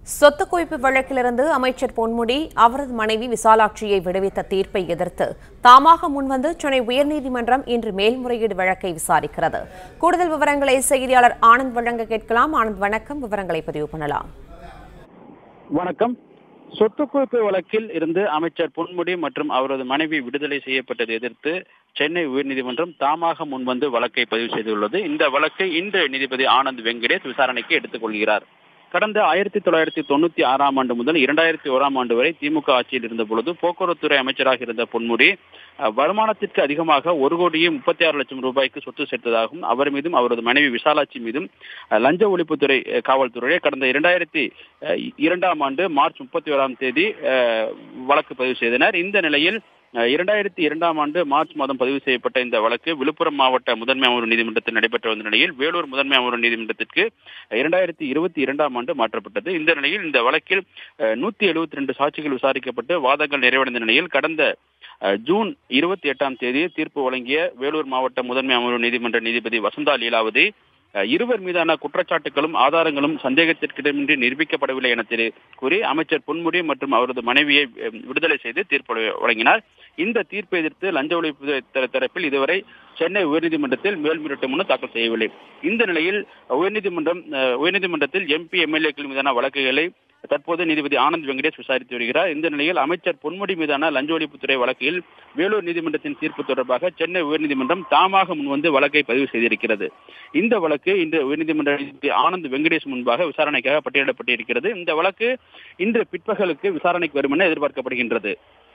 சொத்து குவிப்பு வழக்கிலிருந்து அமைச்சர் பொன்முடி அவரது மனைவி விசாலாட்சியை விடுவித்த தீர்ப்பை எதிர்த்து தாமாக முன்வந்து சென்னை உயர்நீதிமன்றம் இன்று மேல்முறையீடு வழக்கை விசாரிக்கிறது கூடுதல் விவரங்களை செய்தியாளர் ஆனந்த் வழங்க கேட்கலாம் ஆனந்த் வணக்கம் விவரங்களை பதிவு பண்ணலாம் வணக்கம் சொத்து குவிப்பு வழக்கில் இருந்து அமைச்சர் பொன்முடி மற்றும் அவரது மனைவி விடுதலை செய்யப்பட்டதை எதிர்த்து சென்னை உயர்நீதிமன்றம் தாமாக முன்வந்து வழக்கை பதிவு செய்துள்ளது இந்த வழக்கை இன்று நீதிபதி ஆனந்த் வெங்கடேஷ் விசாரணைக்கு எடுத்துக் கொள்கிறார் கடந்த ஆயிரத்தி தொள்ளாயிரத்தி தொண்ணூத்தி ஆறாம் ஆண்டு முதல் இரண்டாயிரத்தி ஓராம் ஆண்டு வரை திமுக ஆட்சியில் இருந்த பொழுது போக்குவரத்துறை அமைச்சராக இருந்த பொன்முடி அஹ், வருமானத்திற்கு அதிகமாக ஒரு கோடியே முப்பத்தி ஆறு லட்சம் ரூபாய்க்கு சொத்து சேர்த்ததாகவும் அவர் மீதும் அவரது மனைவி விசாலாட்சி மீதும் அஹ், லஞ்ச ஒழிப்புத்துறை அஹ், காவல்துறை கடந்த இரண்டாயிரத்தி அஹ், இரண்டாம் ஆண்டு மார்ச் முப்பத்தி ஓராம் தேதி அஹ், வழக்கு பதிவு செய்தனர் இந்த நிலையில் அஹ், இரண்டாயிரத்தி இரண்டாம் ஆண்டு மார்ச் மாதம் பதிவு செய்யப்பட்ட இந்த வழக்கு விழுப்புரம் மாவட்ட முதன்மை அமர்வு நீதிமன்றத்தில் நடைபெற்று வந்த நிலையில் வேலூர் முதன்மை அமர்வு நீதிமன்றத்திற்கு இரண்டாயிரத்தி இருபத்தி இரண்டாம் ஆண்டு மாற்றப்பட்டது இந்த நிலையில் இந்த வழக்கில் நூத்தி எழுபத்தி ரெண்டு சாட்சிகள் விசாரிக்கப்பட்டு வாதங்கள் நிறைவடைந்த நிலையில் கடந்த அஹ், ஜூன் இருபத்தி எட்டாம் தேதி தீர்ப்பு வழங்கிய வேலூர் மாவட்ட முதன்மை அமர்வு நீதிமன்ற நீதிபதி வசந்தா லீலாவதி அஹ், இருவர் மீதான குற்றச்சாட்டுகளும் ஆதாரங்களும் சந்தேகத்திற்கிடமின்றி நிரூபிக்கப்படவில்லை என தெரி- கூறி அமைச்சர் பொன்முடி மற்றும் அவரது மனைவியை அஹ், விடுதலை செய்து தீர்ப்பு வழங்கினார் இந்த தீர்ப்பை எதிர்த்து லஞ்ச ஒழிப்பு தர- தரப்பில் இதுவரை சென்னை உயர்நீதிமன்றத்தில் மேல்முறையீட்டு மனு தாக்கல் செய்யவில்லை இந்த நிலையில் உயர்நீதிமன்றம் அஹ், உயர்நீதிமன்றத்தில் எம்பி எம்எல்ஏக்கள் மீதான வழக்குகளை தற்போது நீதிபதி ஆனந்த் வெங்கடேஷ் விசாரித்து வருகிறார் இந்த நிலையில் அமைச்சர் பொன்முடி மீதான லஞ்ச ஒழிப்புத்துறை வழக்கில் வேலூர் நீதிமன்றத்தின் தீர்ப்பு தொடர்பாக சென்னை உயர்நீதிமன்றம் தாமாக முன்வந்து வழக்கை பதிவு செய்திருக்கிறது இந்த வழக்கு இன்று உயர்நீதிமன்ற நீதிபதி ஆனந்த் வெங்கடேஷ் முன்பாக விசாரணைக்காக பட்டியலிடப்பட்டிருக்கிறது இந்த வழக்கு இன்று பிற்பகலுக்கு விசாரணைக்கு வரும் என எதிர்பார்க்கப்படுகின்றது